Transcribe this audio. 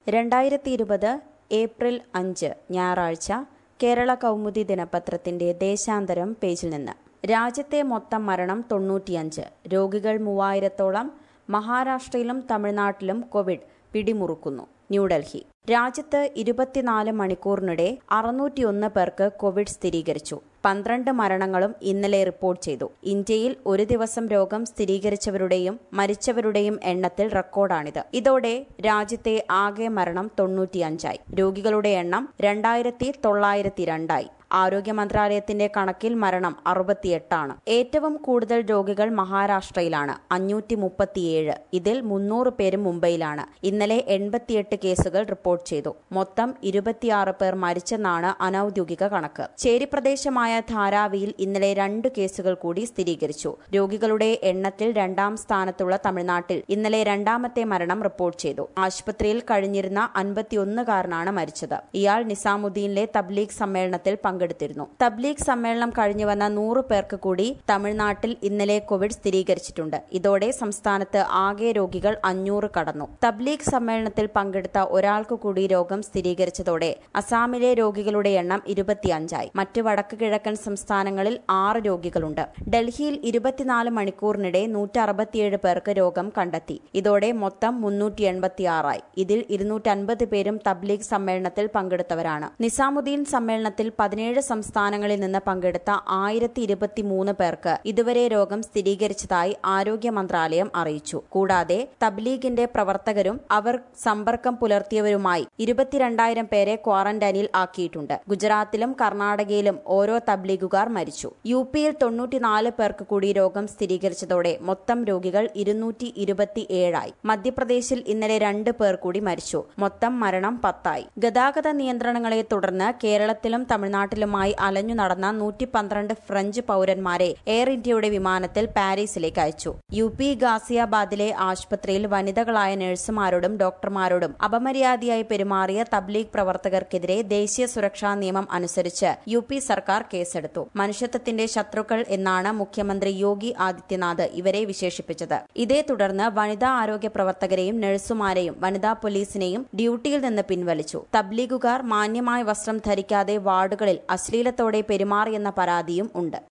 രണ്ടായിരത്തി ഇരുപത് ഏപ്രിൽ അഞ്ച് ഞായറാഴ്ച കേരള കൗമുദി ദിനപത്രത്തിന്റെ ദേശാന്തരം പേജിൽ നിന്ന് രാജ്യത്തെ മൊത്തം മരണം തൊണ്ണൂറ്റിയഞ്ച് രോഗികൾ മൂവായിരത്തോളം മഹാരാഷ്ട്രയിലും തമിഴ്നാട്ടിലും കോവിഡ് പിടിമുറുക്കുന്നു ന്യൂഡൽഹി രാജ്യത്ത് ഇരുപത്തിനാല് മണിക്കൂറിനിടെ അറുന്നൂറ്റിയൊന്ന് പേർക്ക് കോവിഡ് സ്ഥിരീകരിച്ചു പന്ത്രണ്ട് മരണങ്ങളും ഇന്നലെ റിപ്പോർട്ട് ചെയ്തു ഇന്ത്യയിൽ ഒരു ദിവസം രോഗം സ്ഥിരീകരിച്ചവരുടെയും മരിച്ചവരുടെയും എണ്ണത്തിൽ റെക്കോർഡാണിത് ഇതോടെ രാജ്യത്തെ ആകെ മരണം തൊണ്ണൂറ്റിയഞ്ചായി രോഗികളുടെ എണ്ണം രണ്ടായിരത്തി തൊള്ളായിരത്തി രണ്ടായി ആരോഗ്യ മന്ത്രാലയത്തിന്റെ കണക്കിൽ മരണം അറുപത്തിയെട്ടാണ് ഏറ്റവും കൂടുതൽ രോഗികൾ മഹാരാഷ്ട്രയിലാണ് അഞ്ഞൂറ്റി മുപ്പത്തിയേഴ് ഇതിൽ മുന്നൂറ് പേരും മുംബൈയിലാണ് ഇന്നലെ എൺപത്തിയെട്ട് കേസുകൾ റിപ്പോർട്ട് ചെയ്തു മൊത്തം ഇരുപത്തിയാറ് പേർ മരിച്ചെന്നാണ് അനൌദ്യോഗിക കണക്ക് ചേരി പ്രദേശമായ ധാരാവിയിൽ ഇന്നലെ രണ്ട് കേസുകൾ കൂടി സ്ഥിരീകരിച്ചു രോഗികളുടെ എണ്ണത്തിൽ രണ്ടാം സ്ഥാനത്തുള്ള തമിഴ്നാട്ടിൽ ഇന്നലെ രണ്ടാമത്തെ മരണം റിപ്പോർട്ട് ചെയ്തു ആശുപത്രിയിൽ കഴിഞ്ഞിരുന്ന അൻപത്തിയൊന്നുകാരനാണ് മരിച്ചത് ഇയാൾ നിസാമുദ്ദീനിലെ തബ്ലീഗ് സമ്മേളനത്തിൽ പങ്കെടുത്തിരുന്നു തബ്ലീഗ് സമ്മേളനം കഴിഞ്ഞുവന്ന നൂറ് പേർക്ക് കൂടി തമിഴ്നാട്ടിൽ ഇന്നലെ കോവിഡ് സ്ഥിരീകരിച്ചിട്ടുണ്ട് ഇതോടെ സംസ്ഥാനത്ത് ആകെ രോഗികൾ അഞ്ഞൂറ് കടന്നു തബ്ലീഗ് സമ്മേളനത്തിൽ പങ്കെടുത്ത ഒരാൾക്ക് കൂടി രോഗം സ്ഥിരീകരിച്ചതോടെ അസാമിലെ രോഗികളുടെ എണ്ണം ഇരുപത്തിയഞ്ചായി മറ്റ് വടക്ക് കിഴക്കൻ സംസ്ഥാനങ്ങളിൽ ആറ് രോഗികളുണ്ട് ഡൽഹിയിൽ ഇരുപത്തിനാല് മണിക്കൂറിനിടെ നൂറ്റി അറുപത്തിയേഴ് പേർക്ക് രോഗം കണ്ടെത്തി ഇതോടെ മൊത്തം മുന്നൂറ്റി എൺപത്തിയാറായി ഇതിൽ ഇരുന്നൂറ്റൻപത് പേരും തബ്ലീഗ് സമ്മേളനത്തിൽ പങ്കെടുത്തവരാണ് നിസാമുദ്ദീൻ സമ്മേളനത്തിൽ പതിനേഴ് സംസ്ഥാനങ്ങളിൽ നിന്ന് പങ്കെടുത്ത ആയിരത്തി ഇരുപത്തിമൂന്ന് പേർക്ക് ഇതുവരെ രോഗം സ്ഥിരീകരിച്ചതായി ആരോഗ്യ മന്ത്രാലയം അറിയിച്ചു കൂടാതെ തബ്ലീഗിന്റെ പ്രവർത്തകരും അവർ സമ്പർക്കം പുലർത്തിയവരുമായി ഇരുപത്തിരണ്ടായിരം പേരെ ക്വാറന്റൈനിൽ ആക്കിയിട്ടുണ്ട് ഗുജറാത്തിലും കർണാടകയിലും ഓരോ തബ്ലീഗുകാർ മരിച്ചു യു പിയിൽ തൊണ്ണൂറ്റിനാല് പേർക്ക് കൂടി രോഗം സ്ഥിരീകരിച്ചതോടെ മൊത്തം രോഗികൾ ഇരുന്നൂറ്റി ഇരുപത്തിയേഴായി മധ്യപ്രദേശിൽ ഇന്നലെ രണ്ട് പേർ കൂടി മരിച്ചു മൊത്തം മരണം പത്തായി ഗതാഗത നിയന്ത്രണങ്ങളെ തുടർന്ന് കേരളത്തിലും തമിഴ്നാട്ടിലുമായി അലഞ്ഞു നടന്ന നൂറ്റി പന്ത്രണ്ട് ഫ്രഞ്ച് പൌരന്മാരെ എയർ ഇന്ത്യയുടെ വിമാനത്തിൽ പാരീസിലേക്ക് അയച്ചു യു പി ഗാസിയാബാദിലെ ആശുപത്രിയിൽ വനിതകളായ നഴ്സുമാരോടും ഡോക്ടർമാരോടും അപമര്യാദയായി പെരുമാറിയ തബ്ലീഗ് പ്രവർത്തകർക്കെതിരെ ദേശീയ സുരക്ഷാ നിയമം അനുസരിച്ച് യു പി സർക്കാർ കേസെടുത്തു മനുഷ്യത്വത്തിന്റെ ശത്രുക്കൾ എന്നാണ് മുഖ്യമന്ത്രി യോഗി ആദിത്യനാഥ് ഇവരെ വിശേഷിപ്പിച്ചത് ഇതേ തുടർന്ന് വനിതാ ആരോഗ്യ പ്രവർത്തകരെയും നഴ്സുമാരെയും വനിതാ പോലീസിനെയും ഡ്യൂട്ടിയിൽ നിന്ന് പിൻവലിച്ചു തബ്ലീഗുകാർ മാന്യമായ വസ്ത്രം ധരിക്കാതെ വാർഡുകളിൽ അശ്ലീലത്തോടെ പെരുമാറിയെന്ന പരാതിയും ഉണ്ട്